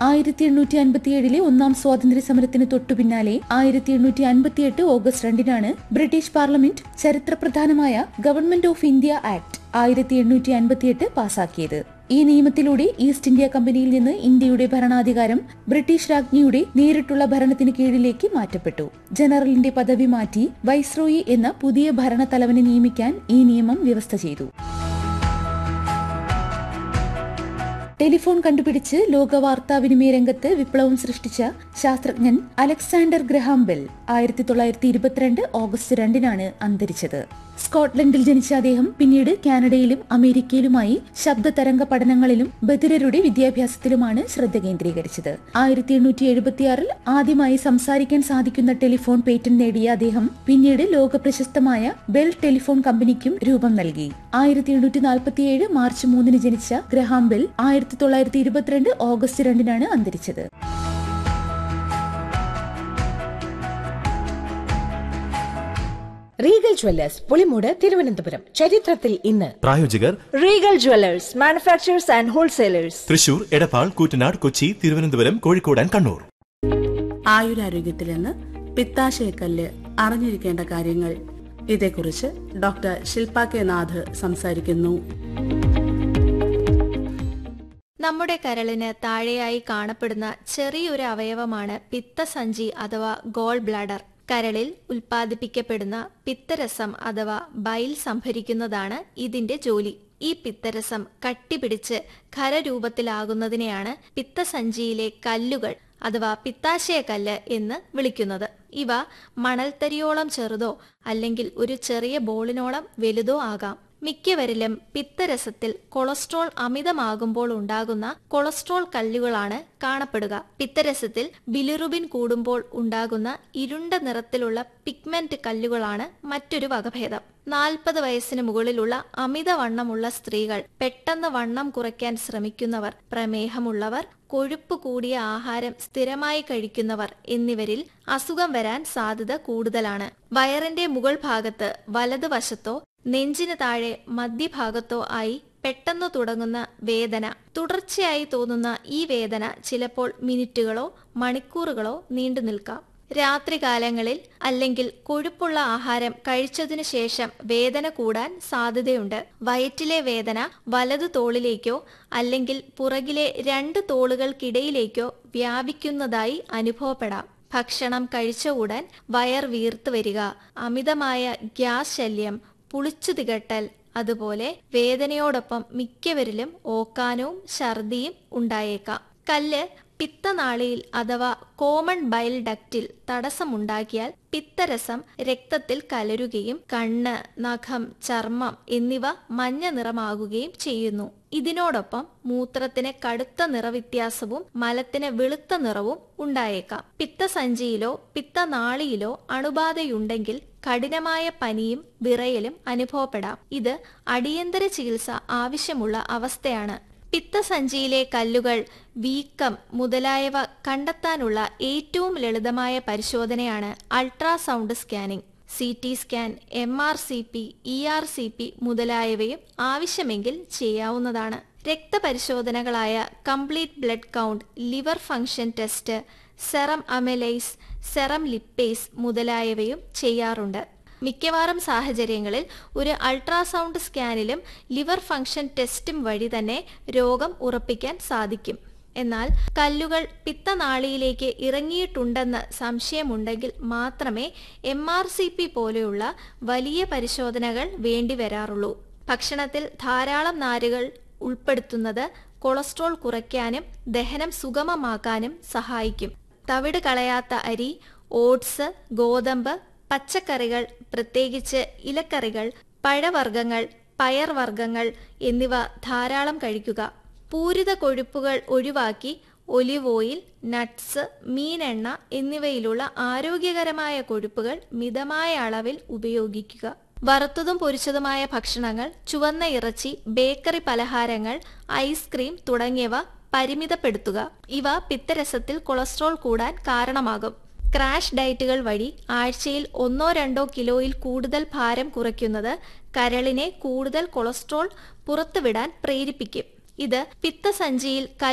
ആയിരത്തി എണ്ണൂറ്റി അൻപത്തിയേഴിലെ ഒന്നാം സ്വാതന്ത്ര്യ സമരത്തിന് തൊട്ടുപിന്നാലെ ആയിരത്തി എണ്ണൂറ്റി അൻപത്തിയെട്ട് ഓഗസ്റ്റ് രണ്ടിനാണ് ബ്രിട്ടീഷ് പാർലമെന്റ് ചരിത്രപ്രധാനമായ ഗവൺമെന്റ് ഓഫ് ഇന്ത്യ ആക്ട് ആയിരത്തി എണ്ണൂറ്റി അൻപത്തിയെട്ട് പാസാക്കിയത് ഈ നിയമത്തിലൂടെ ഈസ്റ്റ് ഇന്ത്യ കമ്പനിയിൽ നിന്ന് ഇന്ത്യയുടെ ഭരണാധികാരം ബ്രിട്ടീഷ് രാജ്ഞിയുടെ നേരിട്ടുള്ള ഭരണത്തിന് കീഴിലേക്ക് മാറ്റപ്പെട്ടു ജനറലിന്റെ പദവി മാറ്റി വൈസ്രോയി എന്ന പുതിയ ഭരണത്തലവനെ നിയമിക്കാൻ ഈ നിയമം വ്യവസ്ഥ ചെയ്തു ടെലിഫോൺ കണ്ടുപിടിച്ച് ലോക വാർത്താവിനിമയ രംഗത്ത് വിപ്ലവം സൃഷ്ടിച്ച ശാസ്ത്രജ്ഞൻ അലക്സാണ്ടർ ഗ്രഹാം ബെൽ ആയിരത്തി തൊള്ളായിരത്തി ഇരുപത്തിരണ്ട് ഓഗസ്റ്റ് രണ്ടിനാണ് അന്തരിച്ചത് സ്കോട്ട്ലൻഡിൽ ജനിച്ച അദ്ദേഹം പിന്നീട് കാനഡയിലും അമേരിക്കയിലുമായി ശബ്ദ തരംഗ പഠനങ്ങളിലും ബധിരരുടെ വിദ്യാഭ്യാസത്തിലുമാണ് ശ്രദ്ധ കേന്ദ്രീകരിച്ചത് ആയിരത്തി എണ്ണൂറ്റി എഴുപത്തിയാറിൽ ആദ്യമായി സംസാരിക്കാൻ സാധിക്കുന്ന ടെലിഫോൺ പേറ്റന്റ് നേടിയ അദ്ദേഹം പിന്നീട് ലോക പ്രശസ്തമായ ബെൽ ടെലിഫോൺ കമ്പനിക്കും രൂപം നൽകി ആയിരത്തി എണ്ണൂറ്റി നാൽപ്പത്തിയേഴ് മാർച്ച് മൂന്നിന് ജനിച്ച ഗ്രഹാം ബെൽ ആയിരത്തി തൊള്ളായിരത്തി ഇരുപത്തിരണ്ട് ഓഗസ്റ്റ് രണ്ടിനാണ് അന്തരിച്ചത് റീഗൽ ജ്വല്ലേഴ്സ് പുളിമൂട് തിരുവനന്തപുരം ചരിത്രത്തിൽ ഇന്ന് പ്രായോജകർ Regal jewellers manufacturers and wholesalers Thrissur Edappal Koottanad Kochi Thiruvananthapuram Kozhikode and Kannur ആയുരാരോഗ്യത്തിൽ നിന്ന് പിത്താശയക്കല്ല് അറിഞ്ഞിരിക്കേണ്ട കാര്യങ്ങൾ ഇതേക്കുറിച്ച് ഡോക്ടർ ശില്പ കെ നാഥ് സംസാരിക്കുന്നു നമ്മുടെ കരളിന് താഴെയായി കാണപ്പെടുന്ന ചെറിയൊരു അവയവമാണ് പിത്തസഞ്ചി അഥവാ ഗോൾ ബ്ലാഡർ കരളിൽ ഉൽപ്പാദിപ്പിക്കപ്പെടുന്ന പിത്തരസം അഥവാ ബൈൽ സംഭരിക്കുന്നതാണ് ഇതിന്റെ ജോലി ഈ പിത്തരസം കട്ടിപിടിച്ച് ഖരരൂപത്തിലാകുന്നതിനെയാണ് പിത്തസഞ്ചിയിലെ കല്ലുകൾ അഥവാ പിത്താശയക്കല്ല് എന്ന് വിളിക്കുന്നത് ഇവ മണൽത്തരിയോളം ചെറുതോ അല്ലെങ്കിൽ ഒരു ചെറിയ ബോളിനോളം വലുതോ ആകാം മിക്കവരിലും പിത്തരസത്തിൽ കൊളസ്ട്രോൾ അമിതമാകുമ്പോൾ ഉണ്ടാകുന്ന കൊളസ്ട്രോൾ കല്ലുകളാണ് കാണപ്പെടുക പിത്തരസത്തിൽ ബിലിറുബിൻ കൂടുമ്പോൾ ഉണ്ടാകുന്ന ഇരുണ്ട നിറത്തിലുള്ള പിഗ്മെന്റ് കല്ലുകളാണ് മറ്റൊരു വകഭേദം നാൽപ്പത് വയസ്സിന് മുകളിലുള്ള അമിതവണ്ണമുള്ള സ്ത്രീകൾ പെട്ടെന്ന് വണ്ണം കുറയ്ക്കാൻ ശ്രമിക്കുന്നവർ പ്രമേഹമുള്ളവർ കൊഴുപ്പ് കൂടിയ ആഹാരം സ്ഥിരമായി കഴിക്കുന്നവർ എന്നിവരിൽ അസുഖം വരാൻ സാധ്യത കൂടുതലാണ് വയറിന്റെ മുകൾ ഭാഗത്ത് വലതുവശത്തോ നെഞ്ചിന് താഴെ മധ്യഭാഗത്തോ ആയി പെട്ടെന്ന് തുടങ്ങുന്ന വേദന തുടർച്ചയായി തോന്നുന്ന ഈ വേദന ചിലപ്പോൾ മിനിറ്റുകളോ മണിക്കൂറുകളോ നീണ്ടു നിൽക്കാം രാത്രികാലങ്ങളിൽ അല്ലെങ്കിൽ കൊഴുപ്പുള്ള ആഹാരം കഴിച്ചതിനു ശേഷം വേദന കൂടാൻ സാധ്യതയുണ്ട് വയറ്റിലെ വേദന വലതു തോളിലേക്കോ അല്ലെങ്കിൽ പുറകിലെ രണ്ട് തോളുകൾക്കിടയിലേക്കോ വ്യാപിക്കുന്നതായി അനുഭവപ്പെടാം ഭക്ഷണം കഴിച്ച ഉടൻ വയർ വീർത്ത് വരിക അമിതമായ ഗ്യാസ് ശല്യം പുളിച്ചു തികട്ടൽ അതുപോലെ വേദനയോടൊപ്പം മിക്കവരിലും ഓക്കാനവും ഛർദിയും ഉണ്ടായേക്കാം കല്ല് പിത്തനാളിയിൽ അഥവാ കോമൺ ബൈൽ ഡക്റ്റിൽ തടസ്സമുണ്ടാക്കിയാൽ പിത്തരസം രക്തത്തിൽ കലരുകയും കണ്ണ് നഖം ചർമ്മം എന്നിവ മഞ്ഞ നിറമാകുകയും ചെയ്യുന്നു ഇതിനോടൊപ്പം മൂത്രത്തിന് കടുത്ത നിറവ്യത്യാസവും മലത്തിന് വെളുത്ത നിറവും ഉണ്ടായേക്കാം പിത്തസഞ്ചിയിലോ പിത്തനാളിയിലോ അണുബാധയുണ്ടെങ്കിൽ കഠിനമായ പനിയും വിറയലും അനുഭവപ്പെടാം ഇത് അടിയന്തര ചികിത്സ ആവശ്യമുള്ള അവസ്ഥയാണ് പിത്തസഞ്ചിയിലെ കല്ലുകൾ വീക്കം മുതലായവ കണ്ടെത്താനുള്ള ഏറ്റവും ലളിതമായ പരിശോധനയാണ് ultrasound scanning C T scan M R C P E R C P മുതലായവയും ആവശ്യമെങ്കിൽ ചെയ്യാവുന്നതാണ് രക്തപരിശോധനകളായ complete blood count liver function test serum amylase serum lipase മുതലായവയും ചെയ്യാറുണ്ട് മിക്കവാറും സാഹചര്യങ്ങളിൽ ഒരു അൾട്രാസൗണ്ട് സ്കാനിലും ലിവർ ഫംഗ്ഷൻ ടെസ്റ്റും വഴി തന്നെ രോഗം ഉറപ്പിക്കാൻ സാധിക്കും എന്നാൽ കല്ലുകൾ പിത്തനാളിയിലേക്ക് ഇറങ്ങിയിട്ടുണ്ടെന്ന് സംശയമുണ്ടെങ്കിൽ മാത്രമേ എം ആർ സി പി പോലെയുള്ള വലിയ പരിശോധനകൾ വേണ്ടിവരാറുള്ളൂ ഭക്ഷണത്തിൽ ധാരാളം നാരുകൾ ഉൾപ്പെടുത്തുന്നത് കൊളസ്ട്രോൾ കുറയ്ക്കാനും ദഹനം സുഗമമാക്കാനും സഹായിക്കും തവിട് കളയാത്ത അരി ഓട്സ് ഗോതമ്പ് പച്ചക്കറികൾ പ്രത്യേകിച്ച് ഇലക്കറികൾ പഴവർഗ്ഗങ്ങൾ പയർവർഗ്ഗങ്ങൾ എന്നിവ ധാരാളം കഴിക്കുക പൂരിത കൊഴുപ്പുകൾ ഒഴിവാക്കി ഒലിവ് ഓയിൽ നട്ട്സ് മീനെണ്ണ എന്നിവയിലുള്ള ആരോഗ്യകരമായ കൊഴുപ്പുകൾ മിതമായ അളവിൽ ഉപയോഗിക്കുക വറുത്തതും പൊരിച്ചതുമായ ഭക്ഷണങ്ങൾ ചുവന്ന ഇറച്ചി ബേക്കറി പലഹാരങ്ങൾ ഐസ്ക്രീം തുടങ്ങിയവ പരിമിതപ്പെടുത്തുക ഇവ പിത്തരസത്തിൽ കൊളസ്ട്രോൾ കൂടാൻ കാരണമാകും ക്രാഷ് ഡയറ്റുകൾ വഴി ആഴ്ചയിൽ ഒന്നോ രണ്ടോ കിലോയിൽ കൂടുതൽ ഭാരം കുറയ്ക്കുന്നത് കരളിനെ കൂടുതൽ കൊളസ്ട്രോൾ പുറത്തുവിടാൻ പ്രേരിപ്പിക്കും ഇത് പിത്തസഞ്ചിയിൽ